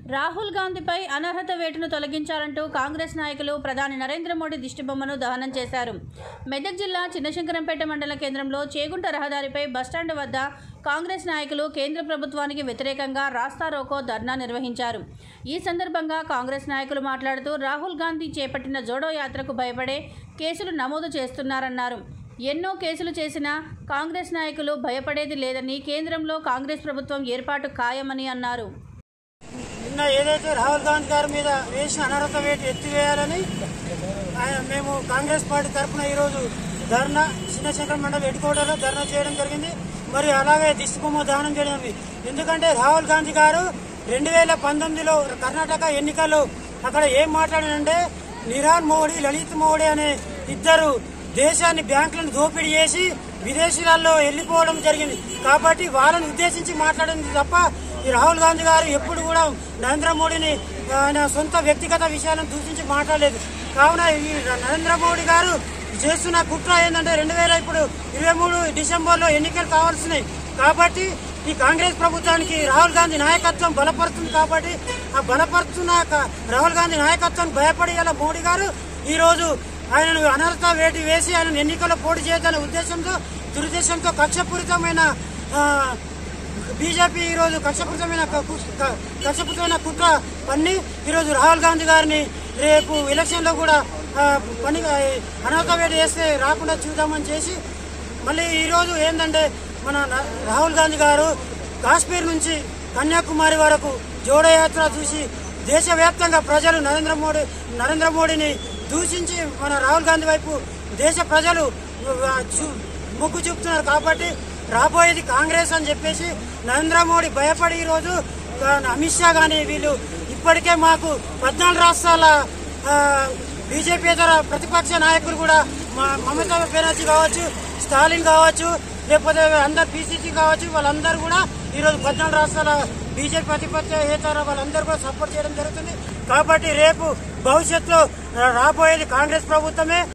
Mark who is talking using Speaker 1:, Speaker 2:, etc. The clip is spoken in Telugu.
Speaker 1: రాహుల్ గాంధీపై అనర్హత వేటును తొలగించాలంటూ కాంగ్రెస్ నాయకులు ప్రధాని నరేంద్ర మోడీ దిష్టిబొమ్మను దహనం చేశారు మెదక్ జిల్లా చిన్నశంకరంపేట మండల కేంద్రంలో చేగుంట రహదారిపై బస్టాండ్ వద్ద కాంగ్రెస్ నాయకులు కేంద్ర ప్రభుత్వానికి వ్యతిరేకంగా రాస్తా రోకో ధర్నా నిర్వహించారు ఈ సందర్భంగా కాంగ్రెస్ నాయకులు మాట్లాడుతూ రాహుల్ గాంధీ చేపట్టిన జోడో యాత్రకు భయపడే కేసులు నమోదు చేస్తున్నారన్నారు ఎన్నో కేసులు చేసినా కాంగ్రెస్ నాయకులు భయపడేది లేదని కేంద్రంలో కాంగ్రెస్ ప్రభుత్వం ఏర్పాటు ఖాయమని అన్నారు
Speaker 2: నిన్న ఏదైతే రాహుల్ గాంధీ గారి మీద వేసిన అనర్హత వేటు ఎత్తివేయాలని ఆయన మేము కాంగ్రెస్ పార్టీ తరఫున ఈరోజు ధర్నా చిన్నశంకర మండలి ఎడుకోవడంలో ధర్నా చేయడం జరిగింది మరి అలాగే దిష్టిబొమ్మ దానం చేయడం జరిగింది. ఎందుకంటే రాహుల్ గాంధీ గారు రెండు వేల పంతొమ్మిదిలో కర్ణాటక ఎన్నికల్లో అక్కడ ఏం మాట్లాడారంటే నిరాన్ మోడీ లలిత్ మోడీ అనే ఇద్దరు దేశాన్ని బ్యాంకులను దోపిడీ చేసి విదేశీయాల్లో వెళ్లిపోవడం జరిగింది కాబట్టి వాళ్ళని ఉద్దేశించి మాట్లాడింది తప్ప ఈ రాహుల్ గాంధీ గారు ఎప్పుడు కూడా నరేంద్ర మోడీని ఆయన సొంత వ్యక్తిగత విషయాలను దూషించి మాట్లాడలేదు కావున ఈ నరేంద్ర మోడీ గారు చేస్తున్న కుట్ర ఏంటంటే రెండు వేల ఇప్పుడు ఇరవై మూడు డిసెంబర్లో ఎన్నికలు కావాల్సినాయి కాబట్టి ఈ కాంగ్రెస్ ప్రభుత్వానికి రాహుల్ గాంధీ నాయకత్వం బలపడుతుంది కాబట్టి ఆ బలపరుస్తున్న క- రాహుల్ గాంధీ నాయకత్వానికి భయపడి ఇలా మోడీ గారు ఈ రోజు ఆయనను అనర్హత వేటి వేసి ఆయన ఎన్నికల్లో పోటీ చేయదనే ఉద్దేశంతో దురుద్దేశంతో కక్షపూరితమైన ఆ, బీజేపీ ఈ రోజు కక్షపూరితమైన క- కు- క- కక్షపూరితమైన కుట్ర పన్ని ఈ రోజు రాహుల్ గాంధీ గారిని రేపు ఎలక్షన్ లో కూడా ఆ, పని అనర్హత వేడి వేస్తే రాకుండా చూద్దామని చేసి మళ్ళీ ఈ రోజు ఏంటంటే మన న- రాహుల్ గాంధీ గారు కాశ్మీర్ నుంచి కన్యాకుమారి వరకు జోడో యాత్ర చూసి దేశవ్యాప్తంగా ప్రజలు నరేంద్ర మోడీ నరేంద్ర మోడీని దూషించి మన రాహుల్ గాంధీ వైపు దేశ ప్రజలు ఆ, చూ- మొగ్గు చూపుతున్నారు కాబట్టి రాబోయేది కాంగ్రెస్ అని చెప్పేసి నరేంద్ర మోడీ భయపడి ఈరోజు ఆ, అమిత్ షా కానీ వీళ్ళు ఇప్పటికే మాకు పద్నాలుగు రాష్ట్రాల ఆ, బీజేపీ ఇతర ప్రతిపక్ష నాయకులు కూడా మా- మమతా బెనర్జీ కావచ్చు స్టాలిన్ కావచ్చు లేకపోతే అందరు పీసీసీ కావచ్చు వాళ్ళందరూ కూడా ఈరోజు పద్నాలుగు రాష్ట్రాల బీజేపీ ప్రతిపక్ష ఏతర వాళ్ళందరూ కూడా సపోర్ట్ చేయడం జరుగుతుంది కాబట్టి రేపు భవిష్యత్తులో రాబోయేది కాంగ్రెస్ ప్రభుత్వమే